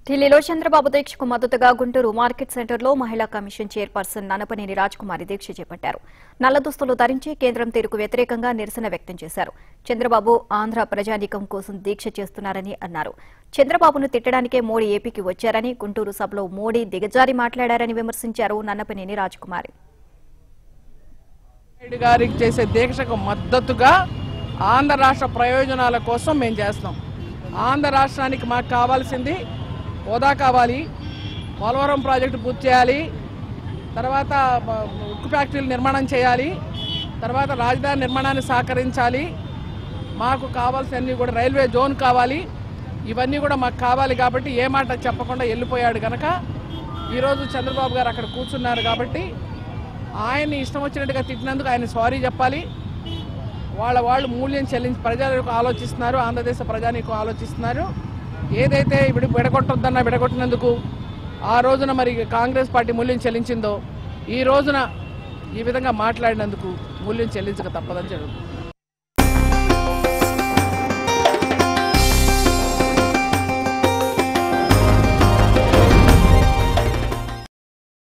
ఢిల్లీలో చంద్రబాబు దీక్షకు మద్దతుగా గుంటూరు మార్కెట్ సెంటర్లో మహిళా కమిషన్ చైర్పర్సన్ ననపనేని రాజ్కుమారి దీక్ష చేపట్టారు నల్ల దుస్తులు ధరించి కేంద్రం తీరుకు వ్యతిరేకంగా నిరసన వ్యక్తం చేశారు చంద్రబాబు ఆంధ్ర ప్రజానీకం కోసం దీక్ష చేస్తున్నారని అన్నారు చంద్రబాబును తిట్టడానికే మోడీ ఏపీకి వచ్చారని గుంటూరు సభలో మోడీ దిగజారి మాట్లాడారని విమర్శించారు నన్నపనేని రాజ్కుమారి నాయుడు గారికి చేసే దీక్షకు మద్దతుగా ఆంధ్ర రాష్ట్ర ప్రయోజనాల కోసం మేము చేస్తున్నాం ఆంధ్ర రాష్ట్రానికి మాకు కావాల్సింది హోదా కావాలి పోలవరం ప్రాజెక్టు పూర్తి చేయాలి తర్వాత బ- ఉక్కు ఫ్యాక్టరీలు నిర్మాణం చేయాలి తర్వాత రాజధాని నిర్మాణాన్ని సహకరించాలి మాకు కావాల్సినవి కూడా రైల్వే జోన్ కావాలి ఇవన్నీ కూడా మాకు కావాలి కాబట్టి ఏ మాట చెప్పకుండా వెళ్ళిపోయాడు కనుక ఈరోజు చంద్రబాబు గారు అక్కడ కూర్చున్నారు కాబట్టి ఆయన్ని ఇష్టం వచ్చినట్టుగా తిట్టినందుకు ఆయన సారీ చెప్పాలి వాళ్ళ వాళ్ళు మూల్యం చెల్లించి ప్రజలకు ఆలోచిస్తున్నారు ఆంధ్రదేశ ప్రజానికి ఆలోచిస్తున్నారు ఏదైతే ఇప్పుడు విడగొట్టొద్దన్నా విడగొట్టినందుకు ఆ రోజున మరి కాంగ్రెస్ పార్టీ మూల్యం చెల్లించిందో ఈ రోజున ఈ విధంగా మాట్లాడినందుకు మూల్యం చెల్లించక తప్పదని జరుగుతుంది